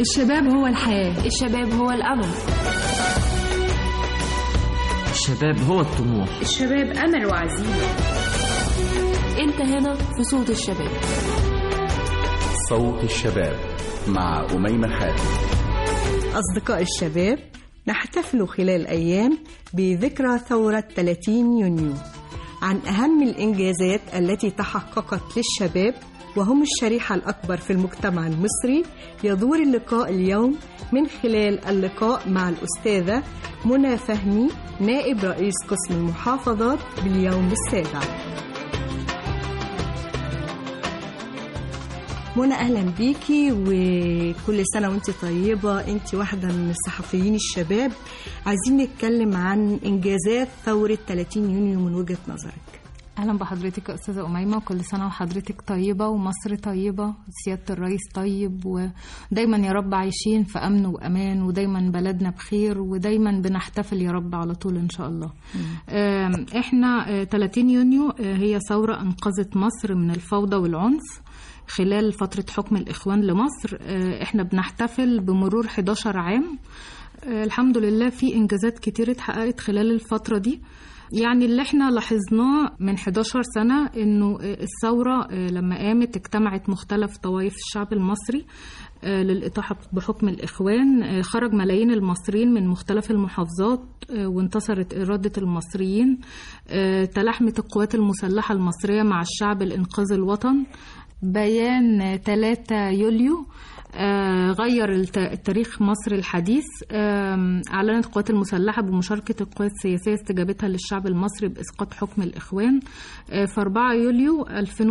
الشباب هو الحياة الشباب هو الأمل الشباب هو الطموح الشباب أمل وعزيمة أنت هنا في صوت الشباب صوت الشباب مع أميمة خالد أصدقاء الشباب نحتفل خلال أيام بذكرى ثورة 30 يونيو عن أهم الإنجازات التي تحققت للشباب وهم الشريحة الأكبر في المجتمع المصري يدور اللقاء اليوم من خلال اللقاء مع الأستاذة منى فهمي نائب رئيس قسم المحافظات باليوم السابع منى اهلا بيكي وكل سنه وانت طيبه انت واحده من الصحفيين الشباب عايزين نتكلم عن انجازات ثوره 30 يونيو من وجهه نظرك اهلا بحضرتك يا استاذه اميمه وكل سنه وحضرتك طيبه ومصر طيبه سياده الرئيس طيب ودايما يا رب عايشين في امن وامان ودايما بلدنا بخير ودايما بنحتفل يا رب على طول ان شاء الله آم، احنا آه، 30 يونيو آه، هي ثوره انقذت مصر من الفوضى والعنف خلال فترة حكم الإخوان لمصر آه، إحنا بنحتفل بمرور 11 عام آه، الحمد لله في إنجازات كتير اتحققت خلال الفترة دي يعني اللي احنا لاحظناه من 11 سنة انه آه، الثورة آه، لما قامت اجتمعت مختلف طوائف الشعب المصري آه، للإطاحة بحكم الإخوان آه، خرج ملايين المصريين من مختلف المحافظات آه، وانتصرت إرادة المصريين آه، تلاحمت القوات المسلحة المصرية مع الشعب لإنقاذ الوطن بيان 3 يوليو آه، غير الت- التاريخ مصر الحديث آم، أعلنت القوات المسلحة بمشاركة القوات السياسية استجابتها للشعب المصري بإسقاط حكم الإخوان آه، في 4 يوليو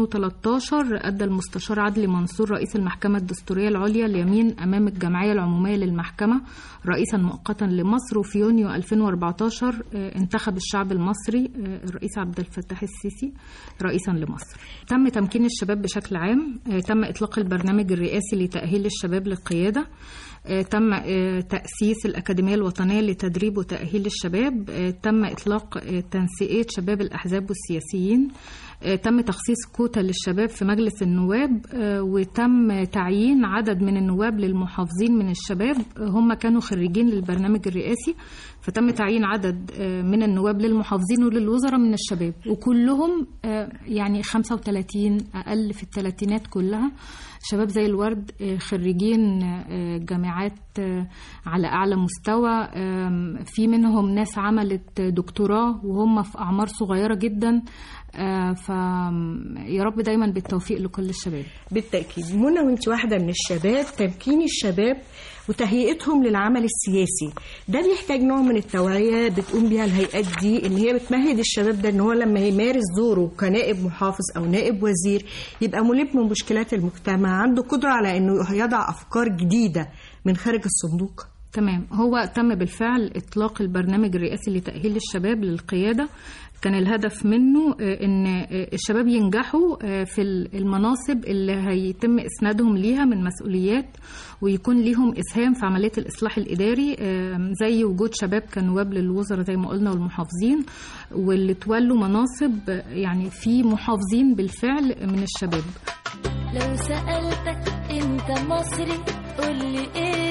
2013 أدى المستشار عدلي منصور رئيس المحكمة الدستورية العليا اليمين أمام الجمعية العمومية للمحكمة رئيسا مؤقتا لمصر وفي يونيو 2014 آه، انتخب الشعب المصري آه، الرئيس عبد الفتاح السيسي رئيسا لمصر تم تمكين الشباب بشكل عام آه، تم إطلاق البرنامج الرئاسي لتأهيل الشباب للقيادة آه، تم آه، تأسيس الأكاديمية الوطنية لتدريب وتأهيل الشباب آه، تم إطلاق آه، تنسيقية شباب الأحزاب والسياسيين آه، تم تخصيص كوتا للشباب في مجلس النواب آه، وتم تعيين عدد من النواب للمحافظين من الشباب آه، هم كانوا خريجين للبرنامج الرئاسي فتم تعيين عدد آه، من النواب للمحافظين وللوزراء من الشباب وكلهم آه، يعني 35 أقل في الثلاثينات كلها شباب زي الورد آه، خريجين آه، جامعات آه، على أعلى مستوى آم، في منهم ناس عملت دكتوراه وهم في أعمار صغيرة جدا آه، ف يا رب دايما بالتوفيق لكل الشباب بالتأكيد منى وانت واحدة من الشباب تمكين الشباب وتهيئتهم للعمل السياسي ده بيحتاج نوع من التوعية بتقوم بيها الهيئات دي ان هي بتمهد الشباب ده ان هو لما يمارس دوره كنائب محافظ او نائب وزير يبقى ملم بمشكلات المجتمع عنده قدرة على انه يضع افكار جديدة من خارج الصندوق تمام هو تم بالفعل إطلاق البرنامج الرئاسي لتأهيل الشباب للقيادة كان الهدف منه آه، ان آه، الشباب ينجحوا آه، في المناصب اللي هيتم اسنادهم ليها من مسؤوليات ويكون ليهم اسهام في عمليه الاصلاح الاداري آه، زي وجود شباب كنواب للوزراء زي ما قلنا والمحافظين واللي تولوا مناصب آه، يعني في محافظين بالفعل من الشباب لو سألتك انت مصري قولي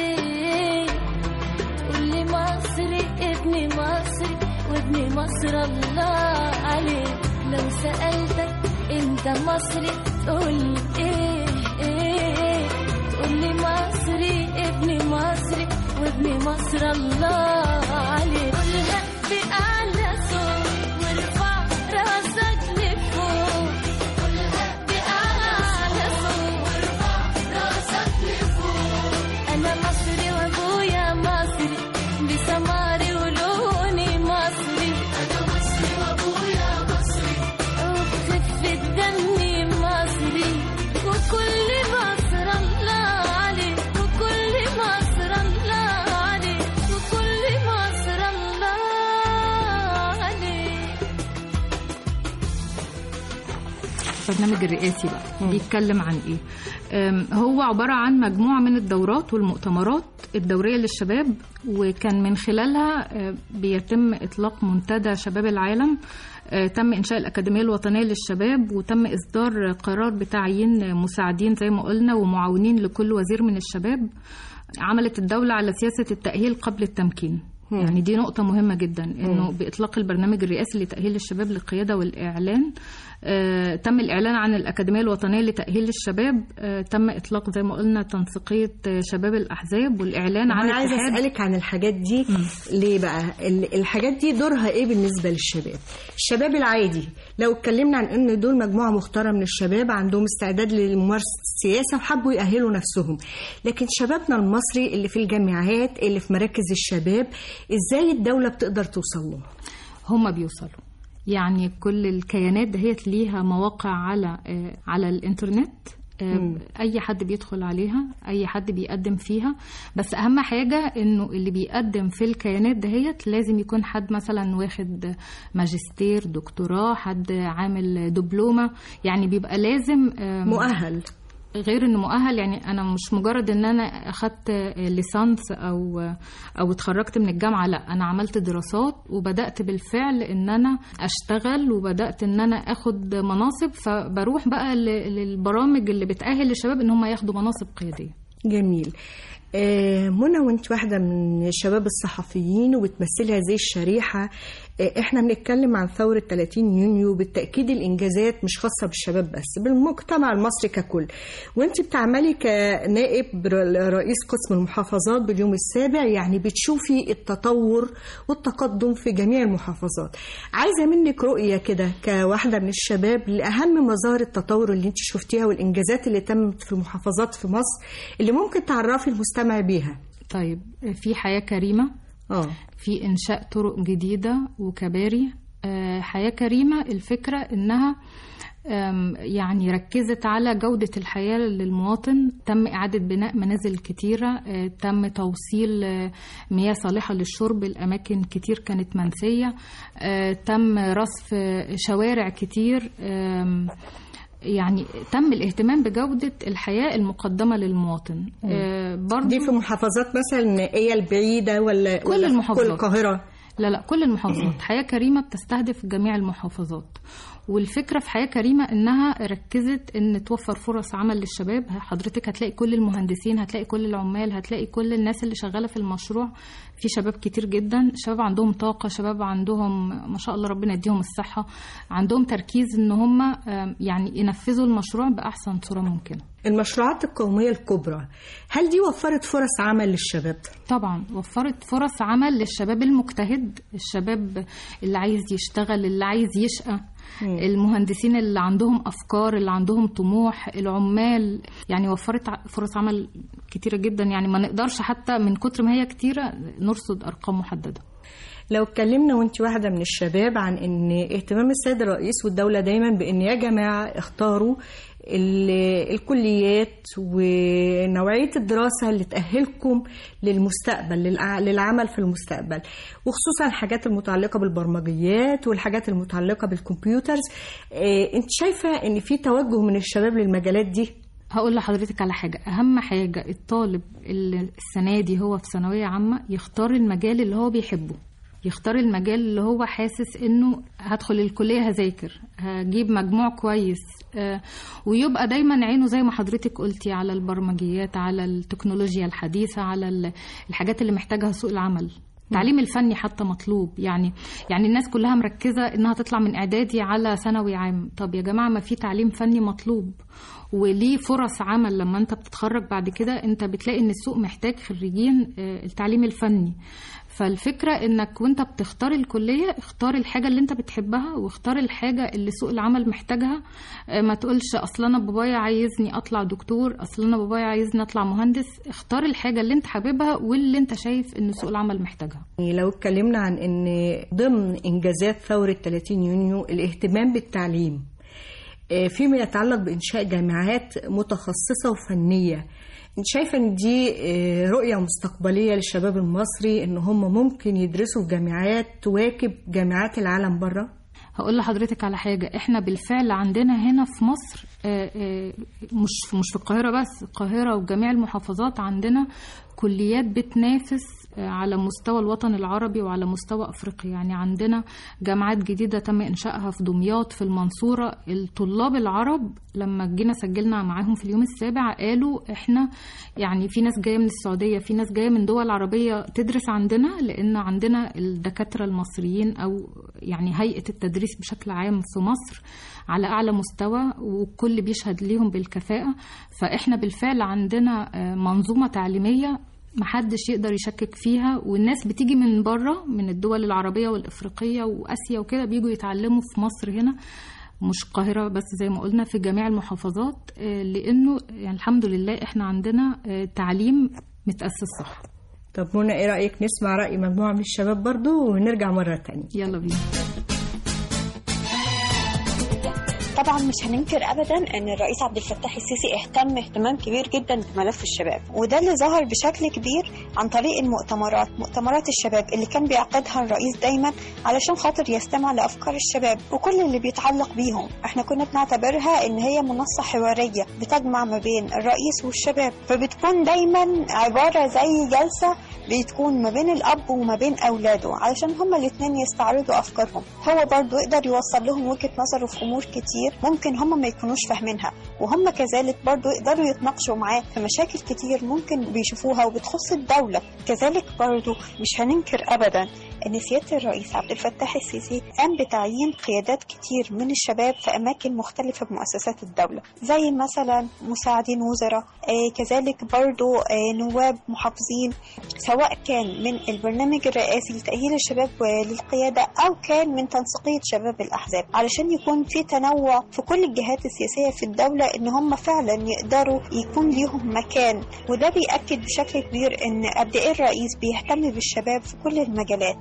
ايه قولي مصري ابني مصري وابن مصر الله عليك لو سألتك انت مصري قولي ايه ايه قولي مصري ابني مصري وابن مصر الله عليك قولها بأعلى صوت وارفع راسك لفوق قولها بأعلى صوت وارفع راسك لفوق أنا مصري وأبويا مصري بسماري ولوني مصري أنا مصري وأبويا مصري وبخفة دمي مصري وكل مصر الله عليك وكل مصر الله عليك وكل مصر الله عليك البرنامج الرئاسي بقى بيتكلم عن ايه أم، هو عبارة عن مجموعة من الدورات والمؤتمرات الدورية للشباب وكان من خلالها آه، بيتم إطلاق منتدى شباب العالم آه، تم إنشاء الأكاديمية الوطنية للشباب وتم إصدار قرار بتعيين مساعدين زي ما قلنا ومعاونين لكل وزير من الشباب عملت الدولة على سياسة التأهيل قبل التمكين يعني دي نقطة مهمة جدا انه باطلاق البرنامج الرئاسي لتأهيل الشباب للقيادة والإعلان آه تم الإعلان عن الأكاديمية الوطنية لتأهيل الشباب آه تم إطلاق زي ما قلنا تنسيقية آه، شباب الأحزاب والإعلان عن انا عايزه اتحاد- اسالك عن الحاجات دي ليه بقى ال- الحاجات دي دورها ايه بالنسبه للشباب الشباب العادي لو اتكلمنا عن ان دول مجموعه مختاره من الشباب عندهم استعداد لممارسه السياسه وحبوا يأهلوا نفسهم لكن شبابنا المصري اللي في الجامعات اللي في مراكز الشباب ازاي الدوله بتقدر توصل لهم هم بيوصلوا يعني كل الكيانات دهيت ليها مواقع على آه، على الانترنت آه، اي حد بيدخل عليها اي حد بيقدم فيها بس اهم حاجه انه اللي بيقدم في الكيانات دهيت لازم يكون حد مثلا واخد ماجستير دكتوراه حد عامل دبلومه يعني بيبقى لازم آم، مؤهل غير انه مؤهل يعني انا مش مجرد ان انا اخدت ليسانس او او اتخرجت من الجامعه لا انا عملت دراسات وبدات بالفعل ان انا اشتغل وبدات ان انا اخد مناصب فبروح بقى ل- للبرامج اللي بتاهل الشباب ان هم ياخدوا مناصب قياديه جميل آه، منى وانت واحدة من الشباب الصحفيين وبتمثلي هذه الشريحة آه، احنا بنتكلم عن ثورة 30 يونيو بالتأكيد الإنجازات مش خاصة بالشباب بس بالمجتمع المصري ككل وانت بتعملي كنائب ر- رئيس قسم المحافظات باليوم السابع يعني بتشوفي التطور والتقدم في جميع المحافظات عايزة منك رؤية كده كواحدة من الشباب لأهم مظاهر التطور اللي انت شفتيها والإنجازات اللي تمت في المحافظات في مصر اللي ممكن تعرفي المستمع بيها طيب في حياه كريمه اه في إنشاء طرق جديدة وكباري آه، حياة كريمة الفكرة إنها آم، يعني ركزت على جودة الحياة للمواطن تم إعادة بناء منازل كتيرة آه، تم توصيل آه، مياه صالحة للشرب الأماكن كتير كانت منسية آه، تم رصف آه، شوارع كتير آم، يعني تم الاهتمام بجودة الحياة المقدمة للمواطن آه، برضو دي في محافظات مثلا النائية البعيدة ولا كل ولا في المحافظات. كل القاهرة لا لا كل المحافظات حياة كريمة بتستهدف جميع المحافظات والفكرة في حياة كريمة إنها ركزت إن توفر فرص عمل للشباب حضرتك هتلاقي كل المهندسين هتلاقي كل العمال هتلاقي كل الناس اللي شغالة في المشروع في شباب كتير جدا شباب عندهم طاقة شباب عندهم ما شاء الله ربنا يديهم الصحة عندهم تركيز إن هم آم، يعني ينفذوا المشروع بأحسن صورة ممكنة المشروعات القومية الكبرى هل دي وفرت فرص عمل للشباب؟ طبعا وفرت فرص عمل للشباب المجتهد الشباب اللي عايز يشتغل اللي عايز يشقى المهندسين اللي عندهم افكار اللي عندهم طموح العمال يعني وفرت ع- فرص عمل كتيره جدا يعني ما نقدرش حتى من كتر ما هي كتيره نرصد ارقام محدده لو اتكلمنا وانت واحدة من الشباب عن ان اهتمام السيد الرئيس والدولة دايما بان يا جماعة اختاروا ال- الكليات ونوعية الدراسة اللي تأهلكم للمستقبل للع- للعمل في المستقبل وخصوصا الحاجات المتعلقة بالبرمجيات والحاجات المتعلقة بالكمبيوترز اه انت شايفة ان في توجه من الشباب للمجالات دي هقول لحضرتك على حاجة أهم حاجة الطالب اللي السنة دي هو في ثانوية عامة يختار المجال اللي هو بيحبه يختار المجال اللي هو حاسس انه هدخل الكلية هذاكر هجيب مجموع كويس آه، ويبقى دايما عينه زي ما حضرتك قلتي على البرمجيات على التكنولوجيا الحديثة على ال- الحاجات اللي محتاجها سوق العمل التعليم الفني حتى مطلوب يعني يعني الناس كلها مركزة انها تطلع من اعدادي على ثانوي عام طب يا جماعة ما في تعليم فني مطلوب وليه فرص عمل لما انت بتتخرج بعد كده انت بتلاقي ان السوق محتاج خريجين آه، التعليم الفني فالفكرة انك وانت بتختار الكلية اختار الحاجة اللي انت بتحبها واختار الحاجة اللي سوق العمل محتاجها آه، ما تقولش اصل انا بابايا عايزني اطلع دكتور اصل انا بابايا عايزني اطلع مهندس اختار الحاجة اللي انت حاببها واللي انت شايف ان سوق العمل محتاجها يعني لو اتكلمنا عن ان ضمن انجازات ثوره 30 يونيو الاهتمام بالتعليم آه، فيما يتعلق بانشاء جامعات متخصصه وفنيه انت شايفه ان دي آه، رؤيه مستقبليه للشباب المصري ان هم ممكن يدرسوا في جامعات تواكب جامعات العالم بره هقول لحضرتك على حاجة احنا بالفعل عندنا هنا في مصر آه، آه، مش مش في القاهرة بس القاهرة وجميع المحافظات عندنا كليات بتنافس آه، على مستوى الوطن العربي وعلى مستوى افريقيا يعني عندنا جامعات جديدة تم انشائها في دمياط في المنصورة الطلاب العرب لما جينا سجلنا معاهم في اليوم السابع قالوا احنا يعني في ناس جاية من السعودية في ناس جاية من دول عربية تدرس عندنا لان عندنا الدكاترة المصريين او يعني هيئة التدريس بشكل عام في مصر على أعلى مستوى والكل بيشهد ليهم بالكفاءة فإحنا بالفعل عندنا آه، منظومة تعليمية محدش يقدر يشكك فيها والناس بتيجي من بره من الدول العربية والإفريقية وآسيا وكده بيجوا يتعلموا في مصر هنا مش القاهرة بس زي ما قلنا في جميع المحافظات آه، لأنه يعني الحمد لله إحنا عندنا آه، تعليم متأسس صح طب منى ايه رايك نسمع راي مجموعه من الشباب برضو ونرجع مره تانية يلا بينا طبعا مش هننكر ابدا ان الرئيس عبد الفتاح السيسي اهتم اهتمام كبير جدا بملف الشباب وده اللي ظهر بشكل كبير عن طريق المؤتمرات مؤتمرات الشباب اللي كان بيعقدها الرئيس دايما علشان خاطر يستمع لافكار الشباب وكل اللي بيتعلق بيهم احنا كنا بنعتبرها ان هي منصه حواريه بتجمع ما بين الرئيس والشباب فبتكون دايما عباره زي جلسه بتكون ما بين الاب وما بين اولاده علشان هما الاثنين يستعرضوا افكارهم هو برضو يقدر يوصل لهم وجهه نظره في امور كتير ممكن هما ما يكونوش فاهمينها وهم كذلك برضو يقدروا يتناقشوا معاه في مشاكل كتير ممكن بيشوفوها وبتخص الدوله كذلك برضو مش هننكر ابدا ان سياده الرئيس عبد الفتاح السيسي قام بتعيين قيادات كتير من الشباب في اماكن مختلفه بمؤسسات الدوله زي مثلا مساعدين وزراء آه كذلك برضو آه نواب محافظين سواء كان من البرنامج الرئاسي لتأهيل الشباب للقيادة أو كان من تنسيقية شباب الأحزاب علشان يكون في تنوع في كل الجهات السياسية في الدولة إن هم فعلا يقدروا يكون ليهم مكان وده بيأكد بشكل كبير إن قد إيه الرئيس بيهتم بالشباب في كل المجالات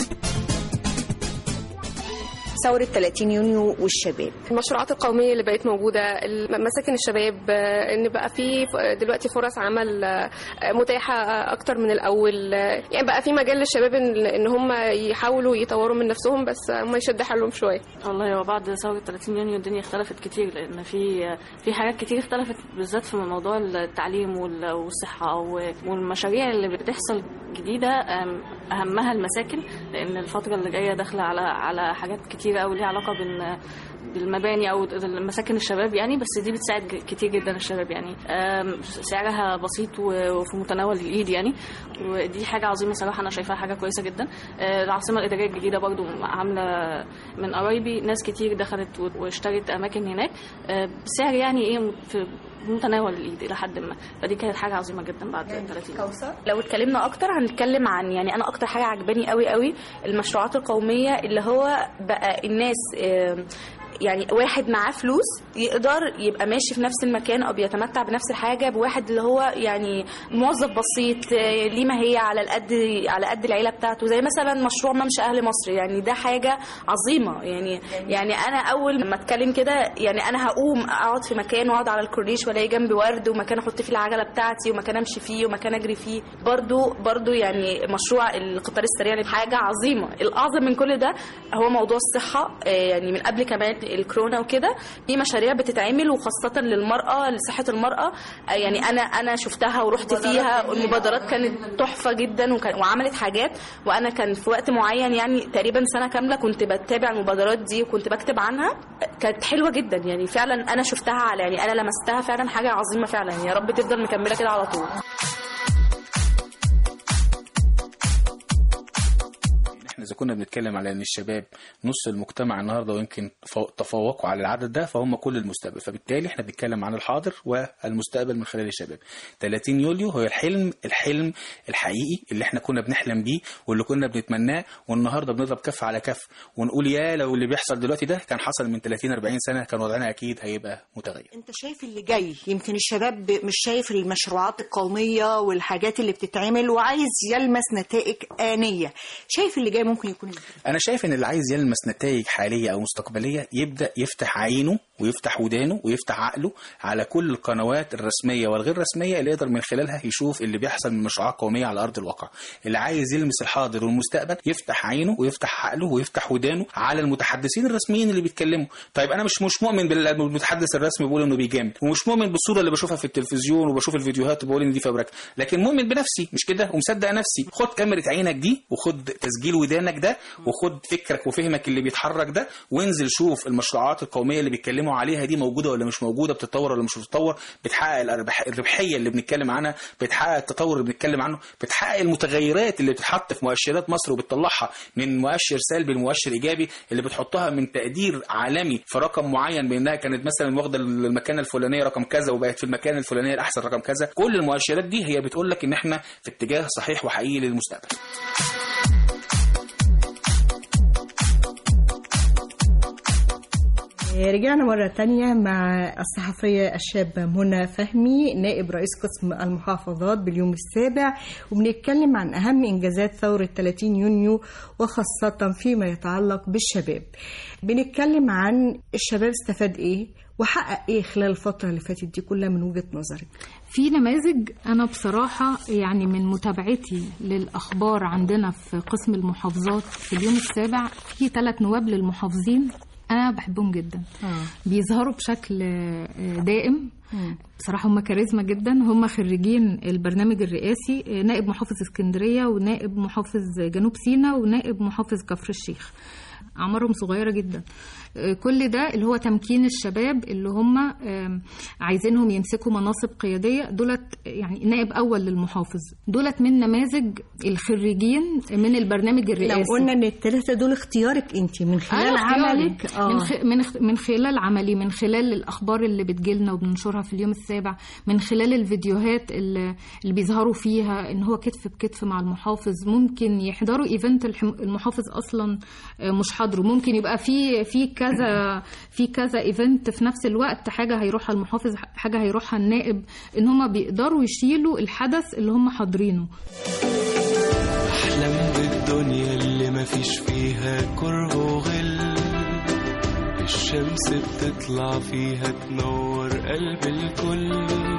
ثورة 30 يونيو والشباب المشروعات القومية اللي بقت موجودة مساكن الشباب آه، ان بقى في ف- دلوقتي فرص عمل آه، متاحة اكتر من الاول آه، يعني بقى في مجال للشباب ان ان هم يحاولوا يطوروا من نفسهم بس هم يشد حالهم شوية والله هو بعد ثورة 30 يونيو الدنيا اختلفت كتير لأن في في حاجات كتير اختلفت بالذات في موضوع التعليم وال- والصحة و- والمشاريع اللي بتحصل جديدة أم، أهمها المساكن لأن الفترة اللي جاية داخلة على على حاجات كتيرة أوي ليها علاقة بال بالمباني او مساكن الشباب يعني بس دي بتساعد ج- كتير جدا الشباب يعني أم، سعرها بسيط و- وفي متناول الايد يعني ودي حاجه عظيمه صراحه انا شايفاها حاجه كويسه جدا أه، العاصمه الاداريه الجديده برضو عامله من قرايبي ناس كتير دخلت و- واشترت اماكن هناك أه، بسعر يعني ايه في متناول الايد الى حد ما فدي كانت حاجه عظيمه جدا بعد 30 كوثر لو اتكلمنا اكتر هنتكلم عن يعني انا اكتر حاجه عجباني قوي قوي المشروعات القوميه اللي هو بقى الناس آم، يعني واحد معاه فلوس يقدر يبقى ماشي في نفس المكان او بيتمتع بنفس الحاجه بواحد اللي هو يعني موظف بسيط آه، ليه ما هي على القد على قد العيله بتاعته زي مثلا مشروع ممشى اهل مصر يعني ده حاجه عظيمه يعني يعني انا اول لما اتكلم كده يعني انا هقوم اقعد في مكان واقعد على الكورنيش والاقي جنبي ورد ومكان احط فيه العجله بتاعتي ومكان امشي فيه ومكان اجري فيه برضو برضو يعني مشروع القطار السريع حاجه عظيمه الاعظم من كل ده هو موضوع الصحه آه، يعني من قبل كمان الكورونا وكده في مشاريع بتتعمل وخاصه للمراه لصحه المراه آه، يعني انا انا شفتها ورحت فيها والمبادرات كانت تحفه جدا وكان وعملت حاجات وانا كان في وقت معين يعني تقريبا سنه كامله كنت بتابع المبادرات دي وكنت بكتب عنها كانت حلوه جدا يعني فعلا انا شفتها على يعني انا لمستها فعلا حاجه عظيمه فعلا يا رب تفضل مكمله كده على طول احنا اذا كنا بنتكلم على ان الشباب نص المجتمع النهارده ويمكن فو- تفوقوا على العدد ده فهم كل المستقبل فبالتالي احنا بنتكلم عن الحاضر والمستقبل من خلال الشباب 30 يوليو هو الحلم الحلم الحقيقي اللي احنا كنا بنحلم بيه واللي كنا بنتمناه والنهارده بنضرب كف على كف ونقول يا لو اللي بيحصل دلوقتي ده كان حصل من 30 40 سنه كان وضعنا اكيد هيبقى متغير انت شايف اللي جاي يمكن الشباب مش شايف المشروعات القومية والحاجات اللي بتتعمل وعايز يلمس نتائج آنية شايف اللي جاي ممكن يكون ازاي انا شايف ان اللي عايز يلمس نتائج حاليه او مستقبليه يبدا يفتح عينه ويفتح ودانه ويفتح عقله على كل القنوات الرسميه والغير رسميه اللي يقدر من خلالها يشوف اللي بيحصل من مشروعات قوميه على ارض الواقع اللي عايز يلمس الحاضر والمستقبل يفتح عينه ويفتح عقله ويفتح ودانه على المتحدثين الرسميين اللي بيتكلموا طيب انا مش مش مؤمن بالمتحدث الرسمي بيقول انه بيجامل ومش مؤمن بالصوره اللي بشوفها في التلفزيون وبشوف الفيديوهات وبقول ان دي فبركه لكن مؤمن بنفسي مش كده ومصدق نفسي خد كاميرا عينك دي وخد تسجيل ودانك ده وخد فكرك وفهمك اللي بيتحرك ده وانزل شوف المشروعات القوميه اللي بيتكلموا عليها دي موجوده ولا مش موجوده بتتطور ولا مش بتتطور بتحقق الأربح- الربحيه اللي بنتكلم عنها بتحقق التطور اللي بنتكلم عنه بتحقق المتغيرات اللي بتتحط في مؤشرات مصر وبتطلعها من مؤشر سلبي لمؤشر ايجابي اللي بتحطها من تقدير عالمي في رقم معين بانها كانت مثلا واخده المكانه الفلانيه رقم كذا وبقت في المكان الفلاني الاحسن رقم كذا كل المؤشرات دي هي بتقول لك ان احنا في اتجاه صحيح وحقيقي للمستقبل رجعنا مرة تانية مع الصحفية الشابة منى فهمي نائب رئيس قسم المحافظات باليوم السابع وبنتكلم عن أهم إنجازات ثورة 30 يونيو وخاصة فيما يتعلق بالشباب بنتكلم عن الشباب استفاد إيه وحقق إيه خلال الفترة اللي فاتت دي كلها من وجهة نظرك في نماذج انا بصراحه يعني من متابعتي للاخبار عندنا في قسم المحافظات في اليوم السابع في ثلاث نواب للمحافظين انا بحبهم جدا بيظهروا بشكل آه، دائم بصراحة هم كاريزما جدا هم خريجين البرنامج الرئاسي آه، نائب محافظ اسكندرية ونائب محافظ جنوب سيناء ونائب محافظ كفر الشيخ أعمارهم صغيرة جدا آه، كل ده اللي هو تمكين الشباب اللي هم آم، عايزينهم يمسكوا مناصب قيادية دولت يعني نائب أول للمحافظ دولت من نماذج الخريجين من البرنامج الرئاسي لو قلنا ان الثلاثة دول اختيارك انت من خلال أنا عملك اختياري. من, خ... من, خ... من خلال عملي من خلال الأخبار اللي بتجيلنا وبننشرها في اليوم السابع من خلال الفيديوهات اللي, اللي بيظهروا فيها إن هو كتف بكتف مع المحافظ ممكن يحضروا إيفنت الحم... المحافظ أصلا آه، مش حاضره ممكن يبقى في في كذا في كذا إيفنت في نفس الوقت حاجة هيروحها المحافظ حاجة هيروحها النائب إن هم بيقدروا يشيلوا الحدث اللي هم حاضرينه احلم بالدنيا اللي مفيش فيها كره وغل الشمس بتطلع فيها تنور قلب الكل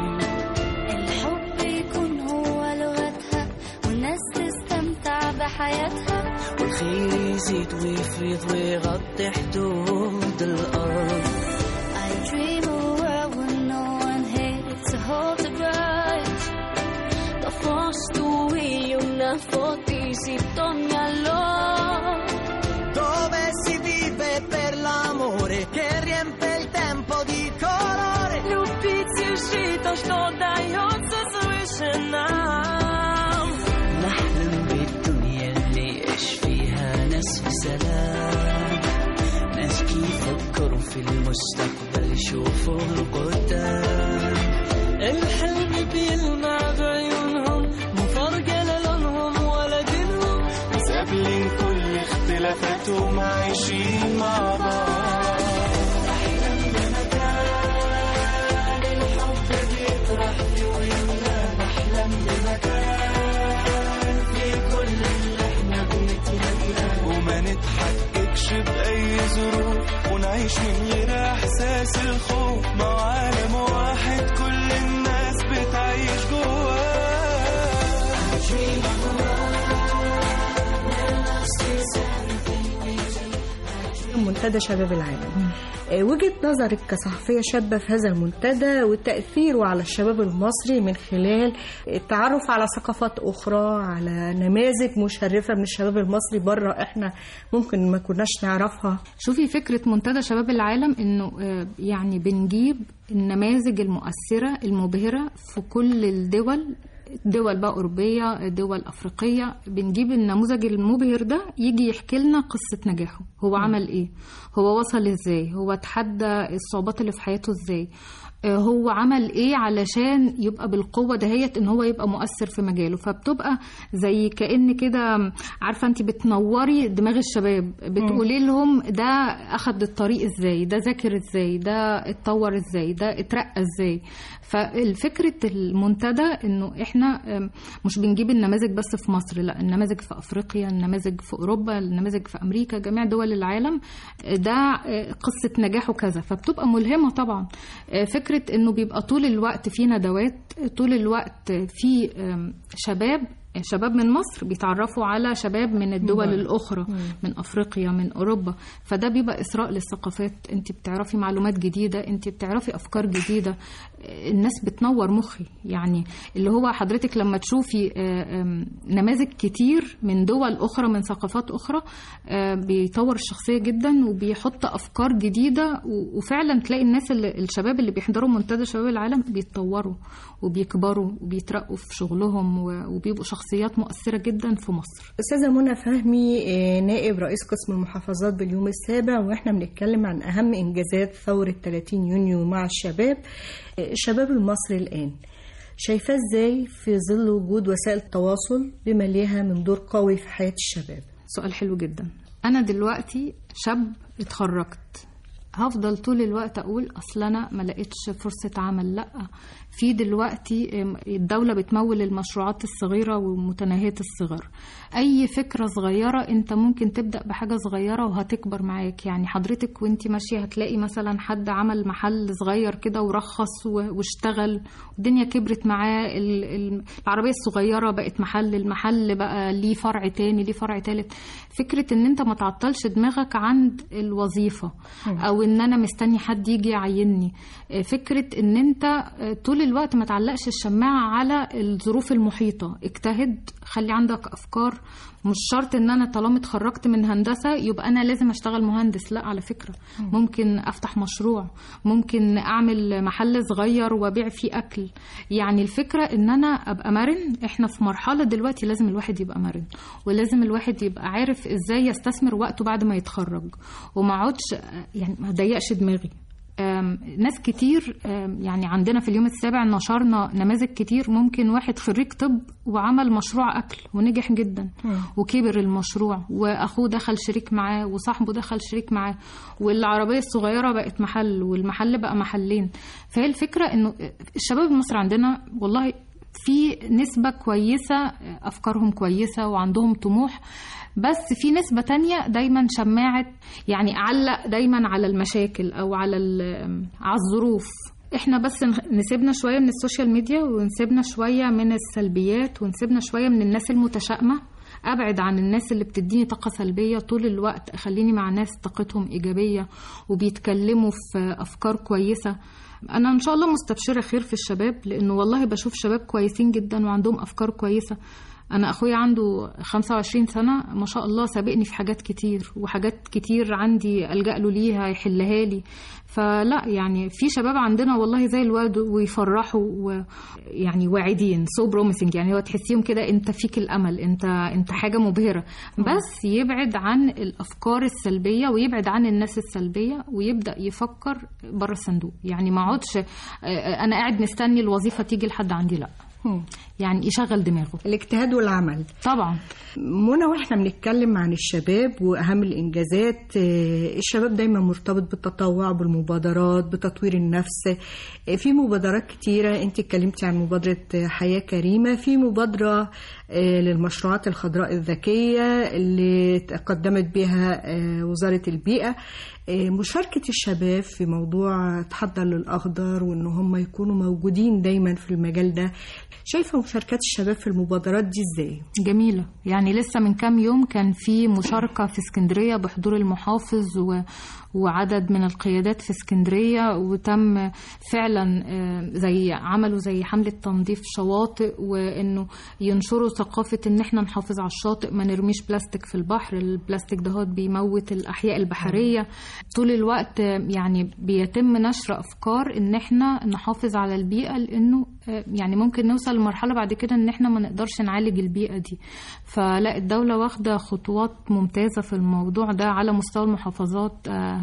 الحب يكون هو لغتها والناس تستمتع بحياتها والخير يزيد ويفيض ويغطي حدود الأرض I dream a world where no one hates to hold the bright Da fostu io una fotisi ogni allora Dove si vive per l'amore che riempie il tempo di colore Любить жито, что дается свыше нам نحلم بالدنيا اللي يعيش فيها ناس في سلام ناس يفكروا في المستقبل يشوفوا القدام الحلم بيلمع بعيونهم مو فارقة لا لونهم ولا دينهم بس قابلين كل اختلافاتهم عايشين مع بعض أحلم بمكان الحب بيطرح فيه ويملى نحلم بمكان في كل اللي احنا بنتمناه وما نتحققش بأي ظروف ونعيش من غير إحساس الخوف مع عالم واحد كل الناس بتعيش جواه منتدى شباب العالم آه، وجهة نظرك كصحفية شابة في هذا المنتدى وتأثيره على الشباب المصري من خلال التعرف على ثقافات أخرى على نماذج مشرفة من الشباب المصري بره إحنا ممكن ما كناش نعرفها شوفي فكرة منتدى شباب العالم انه آه، يعني بنجيب النماذج المؤثرة المبهرة في كل الدول دول بقى أوروبية دول أفريقية بنجيب النموذج المبهر ده يجي يحكي لنا قصة نجاحه هو عمل إيه هو وصل إزاي هو تحدى الصعوبات اللي في حياته إزاي آه، هو عمل ايه علشان يبقى بالقوه دهيت ان هو يبقى مؤثر في مجاله فبتبقى زي كأن كده عارفه انت بتنوري دماغ الشباب بتقولي لهم ده اخد الطريق ازاي ده ذاكر ازاي ده اتطور ازاي ده اترقى ازاي فالفكرة المنتدى انه احنا آم، مش بنجيب النماذج بس في مصر لا النماذج في افريقيا النماذج في اوروبا النماذج في امريكا جميع دول العالم آه، ده آه، قصة نجاحه كذا فبتبقى ملهمة طبعا آه، فكرة انه بيبقى طول الوقت في ندوات طول الوقت في آم، شباب شباب من مصر بيتعرفوا على شباب من الدول مم. الأخرى من أفريقيا من أوروبا فده بيبقى إسراء للثقافات أنت بتعرفي معلومات جديدة أنت بتعرفي أفكار جديدة الناس بتنور مخي يعني اللي هو حضرتك لما تشوفي آه، آم، نماذج كتير من دول أخرى من ثقافات أخرى آه، بيطور الشخصية جدا وبيحط أفكار جديدة و- وفعلا تلاقي الناس اللي الشباب اللي بيحضروا منتدى شباب العالم بيتطوروا وبيكبروا وبيترقوا في شغلهم و- وبيبقوا شخصيات مؤثرة جدا في مصر أستاذة منى فهمي آه، نائب رئيس قسم المحافظات باليوم السابع وإحنا بنتكلم عن أهم إنجازات ثورة 30 يونيو مع الشباب آه، الشباب المصري الآن شايفاه إزاي في ظل وجود وسائل التواصل بما ليها من دور قوي في حياة الشباب سؤال حلو جدا أنا دلوقتي شاب اتخرجت هفضل طول الوقت أقول أصل أنا ما لقيتش فرصة عمل لأ في دلوقتي ام، الدولة بتمول المشروعات الصغيرة ومتناهية الصغر أي فكرة صغيرة أنت ممكن تبدأ بحاجة صغيرة وهتكبر معاك يعني حضرتك وانت ماشية هتلاقي مثلا حد عمل محل صغير كده ورخص و- واشتغل الدنيا كبرت معاه ال- ال- العربية الصغيرة بقت محل المحل بقى ليه فرع تاني ليه فرع تالت فكرة ان انت ما تعطلش دماغك عند الوظيفة او ان انا مستني حد يجي يعيني آه، فكرة ان انت آه، طول الوقت ما تعلقش الشماعة على الظروف المحيطة اجتهد خلي عندك افكار مش شرط ان انا طالما اتخرجت من هندسة يبقى انا لازم اشتغل مهندس لا على فكرة ممكن افتح مشروع ممكن اعمل محل صغير وابيع فيه اكل يعني الفكرة ان انا ابقى مرن احنا في مرحلة دلوقتي لازم الواحد يبقى مرن ولازم الواحد يبقى عارف ازاي يستثمر وقته بعد ما يتخرج وما اقعدش يعني ما اضيقش دماغي أم، ناس كتير أم، يعني عندنا في اليوم السابع نشرنا نماذج كتير ممكن واحد خريج طب وعمل مشروع أكل ونجح جدا وكبر المشروع وأخوه دخل شريك معاه وصاحبه دخل شريك معاه والعربية الصغيرة بقت محل والمحل بقى محلين فهي الفكرة إنه الشباب المصري عندنا والله في نسبة كويسة أفكارهم كويسة وعندهم طموح بس في نسبة تانية دايما شماعة يعني أعلق دايما على المشاكل أو على ال- على الظروف احنا بس نخ- نسيبنا شوية من السوشيال ميديا ونسيبنا شوية من السلبيات ونسيبنا شوية من الناس المتشائمة ابعد عن الناس اللي بتديني طاقه سلبيه طول الوقت اخليني مع ناس طاقتهم ايجابيه وبيتكلموا في افكار كويسه انا ان شاء الله مستبشره خير في الشباب لانه والله بشوف شباب كويسين جدا وعندهم افكار كويسه انا اخويا عنده 25 سنه ما شاء الله سابقني في حاجات كتير وحاجات كتير عندي الجا له ليها يحلها لي فلا يعني في شباب عندنا والله زي الواد ويفرحوا ويعني واعدين سو بروميسنج يعني هو تحسيهم كده انت فيك الامل انت انت حاجه مبهره بس يبعد عن الافكار السلبيه ويبعد عن الناس السلبيه ويبدا يفكر بره الصندوق يعني ما اقعدش آه، انا قاعد مستني الوظيفه تيجي لحد عندي لا يعني يشغل دماغه الاجتهاد والعمل طبعا منى واحنا بنتكلم عن الشباب واهم الانجازات آه، الشباب دايما مرتبط بالتطوع بالمبادرات بتطوير النفس آه، في مبادرات كتيره انت اتكلمتي عن مبادره آه، حياه كريمه في مبادره آه، للمشروعات الخضراء الذكيه اللي قدمت بها آه، وزاره البيئه آه، مشاركة الشباب في موضوع تحضر للأخضر وإن هم يكونوا موجودين دايما في المجال ده شايفة مشاركات الشباب في المبادرات دي إزاي؟ جميلة يعني لسه من كام يوم كان في مشاركة في اسكندرية بحضور المحافظ و... وعدد من القيادات في اسكندرية وتم فعلا آه، زي عملوا زي حملة تنظيف شواطئ وانه ينشروا ثقافة ان احنا نحافظ على الشاطئ ما نرميش بلاستيك في البحر البلاستيك دهوت بيموت الاحياء البحرية طول الوقت آه، يعني بيتم نشر افكار ان احنا نحافظ على البيئة لانه آه، يعني ممكن نوصل لمرحلة بعد كده ان احنا ما نقدرش نعالج البيئة دي فلا الدولة واخدة خطوات ممتازة في الموضوع ده على مستوى المحافظات آه،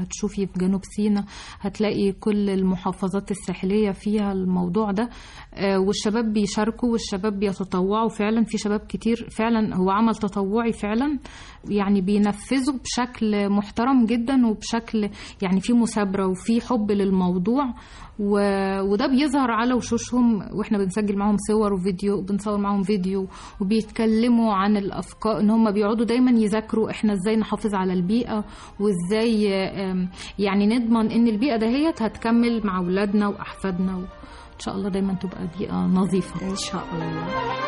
هتشوفي في جنوب سيناء هتلاقي كل المحافظات الساحلية فيها الموضوع ده آه، والشباب بيشاركوا والشباب بيتطوعوا فعلا في شباب كتير فعلا هو عمل تطوعي فعلا يعني بينفذوا بشكل محترم جدا وبشكل يعني في مثابرة وفي حب للموضوع و... وده بيظهر على وشوشهم واحنا بنسجل معاهم صور وفيديو بنصور معاهم فيديو وبيتكلموا عن الافكار ان هم بيقعدوا دايما يذاكروا احنا ازاي نحافظ على البيئه وازاي آم، يعني نضمن ان البيئه دهيت هتكمل مع اولادنا واحفادنا وان شاء الله دايما تبقى بيئه نظيفه ان شاء الله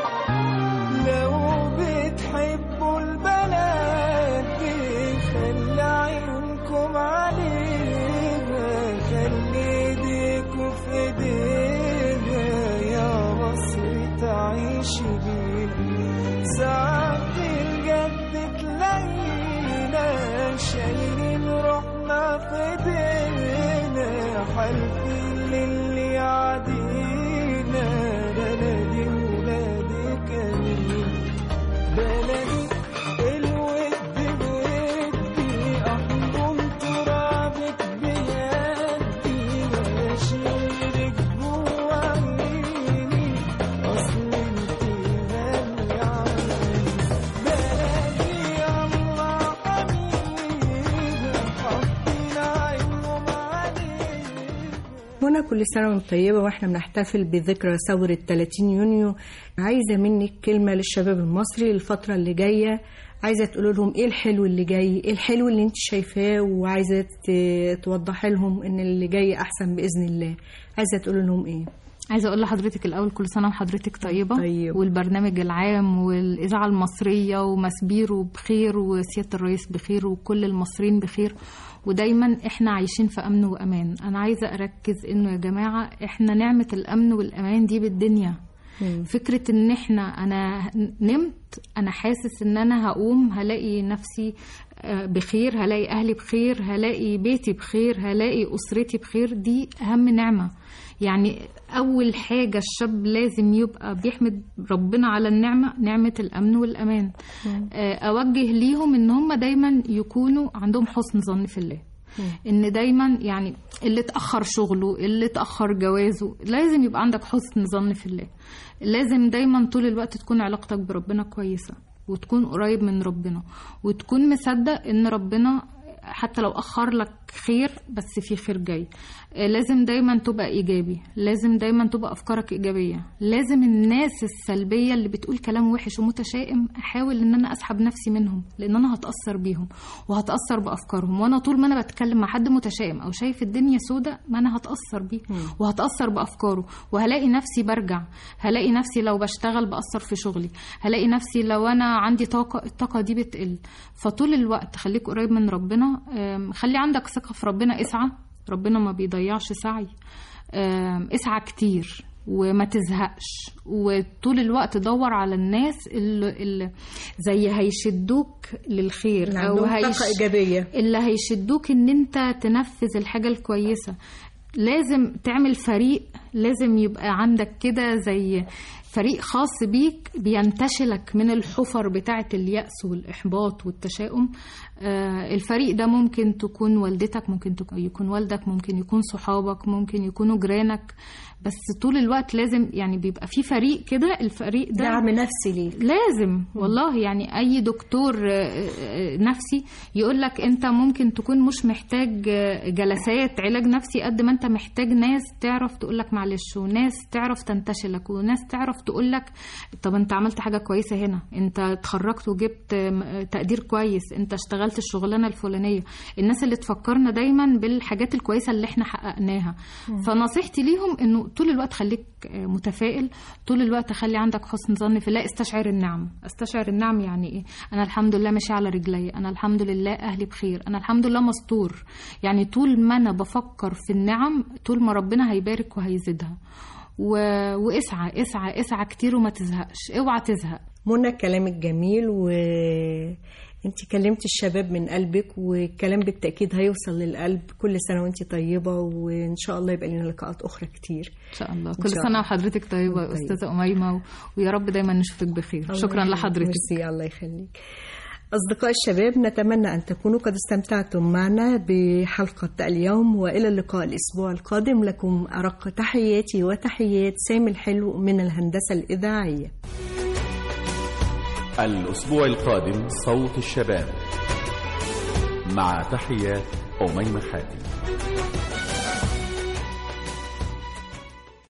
لو بتحبوا البلد دي خلي عيونكم عليها خلي ايديكوا في ايدينا يا مصر تعيشي بينا ساعات الجد تلاقينا شايلين روحنا في ايدينا حالفين للي يعدينا بلدي ولادي كريم بلدي الود بودي احضن ترابك بيدي واشيلك جوا عيني اصل انت غالي علي بلدي الله حبيبي حاطين عينهم عليك منى كل سنة وانت طيبة واحنا بنحتفل بذكرى ثورة 30 يونيو عايزة منك كلمة للشباب المصري الفترة اللي جاية عايزة تقول لهم ايه الحلو اللي جاي ايه الحلو اللي انت شايفاه وعايزة ت- توضحي لهم ان اللي جاي احسن بإذن الله عايزة تقول لهم ايه عايزه اقول لحضرتك الاول كل سنه وحضرتك طيبه طيب. والبرنامج العام والاذاعه المصريه ومسبيرو بخير وسياده الرئيس بخير وكل المصريين بخير ودايما احنا عايشين في امن وامان انا عايزه اركز انه يا جماعه احنا نعمه الامن والامان دي بالدنيا فكرة ان احنا انا نمت انا حاسس ان انا هقوم هلاقي نفسي آه، بخير هلاقي اهلي بخير هلاقي بيتي بخير هلاقي اسرتي بخير دي اهم نعمة يعني اول حاجة الشاب لازم يبقى بيحمد ربنا على النعمة نعمة الامن والامان آه، اوجه ليهم ان هم دايما يكونوا عندهم حسن ظن في الله ان دايما يعني اللي اتاخر شغله اللي اتاخر جوازه لازم يبقى عندك حسن ظن في الله لازم دايما طول الوقت تكون علاقتك بربنا كويسه وتكون قريب من ربنا وتكون مصدق ان ربنا حتى لو اخر لك خير بس في خير جاي آه، لازم دايما تبقى ايجابي لازم دايما تبقى افكارك ايجابيه لازم الناس السلبيه اللي بتقول كلام وحش ومتشائم احاول ان انا اسحب نفسي منهم لان انا هتاثر بيهم وهتاثر بافكارهم وانا طول ما انا بتكلم مع حد متشائم او شايف الدنيا سودة ما انا هتاثر بيه وهتاثر بافكاره وهلاقي نفسي برجع هلاقي نفسي لو بشتغل باثر في شغلي هلاقي نفسي لو انا عندي طاقه الطاقه دي بتقل فطول الوقت خليك قريب من ربنا آم، خلي عندك ثقه في ربنا اسعى ربنا ما بيضيعش سعي آم، اسعى كتير وما تزهقش وطول الوقت دور على الناس اللي, اللي زي هيشدوك للخير اللي او عندهم طاقة إيجابية. اللي هيشدوك ان انت تنفذ الحاجة الكويسة لازم تعمل فريق لازم يبقى عندك كده زي فريق خاص بيك بينتشلك من الحفر بتاعة اليأس والإحباط والتشاؤم آه، الفريق ده ممكن تكون والدتك ممكن تكون يكون والدك ممكن يكون صحابك ممكن يكونوا جيرانك بس طول الوقت لازم يعني بيبقى في فريق كده الفريق ده دعم نفسي ليك لازم والله يعني اي دكتور آه، آه، نفسي يقول لك انت ممكن تكون مش محتاج آه، جلسات علاج نفسي قد ما انت محتاج ناس تعرف تقول لك معلش وناس تعرف تنتشلك وناس تعرف تقول لك طب انت عملت حاجه كويسه هنا انت اتخرجت وجبت آه، تقدير كويس انت اشتغلت الشغلانه الفلانيه الناس اللي تفكرنا دايما بالحاجات الكويسه اللي احنا حققناها فنصيحتي ليهم انه طول الوقت خليك آه، متفائل طول الوقت خلي عندك حسن ظن في الله استشعر النعم استشعر النعم يعني ايه انا الحمد لله ماشي على رجلي انا الحمد لله اهلي بخير انا الحمد لله مستور يعني طول ما انا بفكر في النعم طول ما ربنا هيبارك وهيزيدها و... واسعى اسعى اسعى كتير وما تزهقش اوعى تزهق منى كلامك جميل و انت كلمت الشباب من قلبك والكلام بالتأكيد هيوصل للقلب كل سنة وانت طيبة وإن شاء الله يبقى لنا لقاءات أخرى كتير ان شاء الله كل سنه وحضرتك طيبه يا استاذه اميمه و... ويا رب دايما نشوفك بخير شكرا لحضرتك ميرسي الله يخليك أصدقاء الشباب نتمنى أن تكونوا قد استمتعتم معنا بحلقة اليوم وإلى اللقاء الأسبوع القادم لكم أرق تحياتي وتحيات سامي الحلو من الهندسة الإذاعية الأسبوع القادم صوت الشباب مع تحيات أميمة حاتم